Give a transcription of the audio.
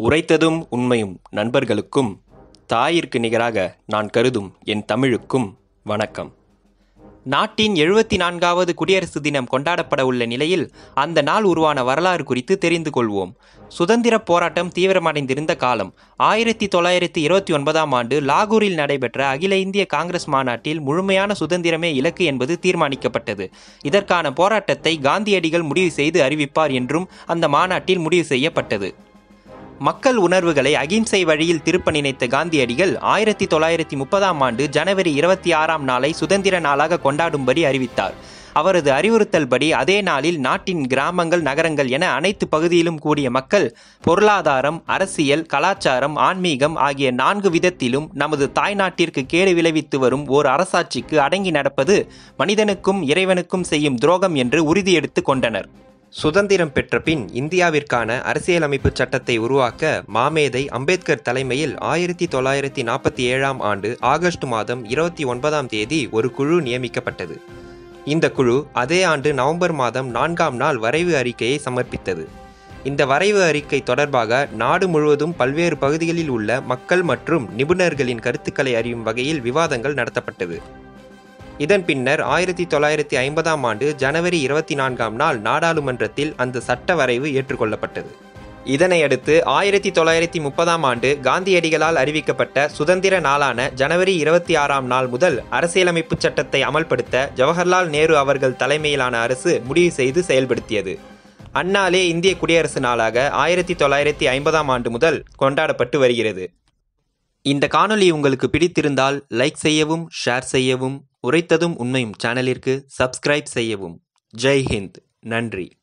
உரைத்ததும் உண்மையும் நண்பர்களுக்கும் தாயிற்கு நிகராக நான் கருதும் என் தமிழுக்கும் வணக்கம் நாட்டின் எழுபத்தி நான்காவது குடியரசு தினம் கொண்டாடப்பட உள்ள நிலையில் அந்த நாள் உருவான வரலாறு குறித்து தெரிந்து கொள்வோம் சுதந்திர போராட்டம் தீவிரமடைந்திருந்த காலம் ஆயிரத்தி தொள்ளாயிரத்தி இருபத்தி ஒன்பதாம் ஆண்டு லாகூரில் நடைபெற்ற அகில இந்திய காங்கிரஸ் மாநாட்டில் முழுமையான சுதந்திரமே இலக்கு என்பது தீர்மானிக்கப்பட்டது இதற்கான போராட்டத்தை காந்தியடிகள் முடிவு செய்து அறிவிப்பார் என்றும் அந்த மாநாட்டில் முடிவு செய்யப்பட்டது மக்கள் உணர்வுகளை அகிம்சை வழியில் திருப்ப நினைத்த காந்தியடிகள் ஆயிரத்தி தொள்ளாயிரத்தி முப்பதாம் ஆண்டு ஜனவரி இருபத்தி ஆறாம் நாளை சுதந்திர நாளாக கொண்டாடும்படி அறிவித்தார் அவரது அறிவுறுத்தல்படி அதே நாளில் நாட்டின் கிராமங்கள் நகரங்கள் என அனைத்து பகுதியிலும் கூடிய மக்கள் பொருளாதாரம் அரசியல் கலாச்சாரம் ஆன்மீகம் ஆகிய நான்கு விதத்திலும் நமது தாய்நாட்டிற்கு கேடு விளைவித்து வரும் ஓர் அரசாட்சிக்கு அடங்கி நடப்பது மனிதனுக்கும் இறைவனுக்கும் செய்யும் துரோகம் என்று உறுதியெடுத்து கொண்டனர் சுதந்திரம் பெற்ற பின் இந்தியாவிற்கான அரசியலமைப்பு சட்டத்தை உருவாக்க மாமேதை அம்பேத்கர் தலைமையில் ஆயிரத்தி தொள்ளாயிரத்தி நாற்பத்தி ஏழாம் ஆண்டு ஆகஸ்ட் மாதம் இருபத்தி ஒன்பதாம் தேதி ஒரு குழு நியமிக்கப்பட்டது இந்த குழு அதே ஆண்டு நவம்பர் மாதம் நான்காம் நாள் வரைவு அறிக்கையை சமர்ப்பித்தது இந்த வரைவு அறிக்கை தொடர்பாக நாடு முழுவதும் பல்வேறு பகுதிகளில் உள்ள மக்கள் மற்றும் நிபுணர்களின் கருத்துக்களை அறியும் வகையில் விவாதங்கள் நடத்தப்பட்டது இதன் பின்னர் ஆயிரத்தி தொள்ளாயிரத்தி ஐம்பதாம் ஆண்டு ஜனவரி இருபத்தி நான்காம் நாள் நாடாளுமன்றத்தில் அந்த சட்ட வரைவு ஏற்றுக்கொள்ளப்பட்டது இதனையடுத்து ஆயிரத்தி தொள்ளாயிரத்தி முப்பதாம் ஆண்டு காந்தியடிகளால் அறிவிக்கப்பட்ட சுதந்திர நாளான ஜனவரி இருபத்தி ஆறாம் நாள் முதல் அரசியலமைப்பு சட்டத்தை அமல்படுத்த ஜவஹர்லால் நேரு அவர்கள் தலைமையிலான அரசு முடிவு செய்து செயல்படுத்தியது அந்நாளே இந்திய குடியரசு நாளாக ஆயிரத்தி தொள்ளாயிரத்தி ஐம்பதாம் ஆண்டு முதல் கொண்டாடப்பட்டு வருகிறது இந்த காணொளி உங்களுக்கு பிடித்திருந்தால் லைக் செய்யவும் ஷேர் செய்யவும் உரைத்ததும் உண்மையும் சேனலிற்கு சப்ஸ்கிரைப் செய்யவும் ஜெய் ஹிந்த் நன்றி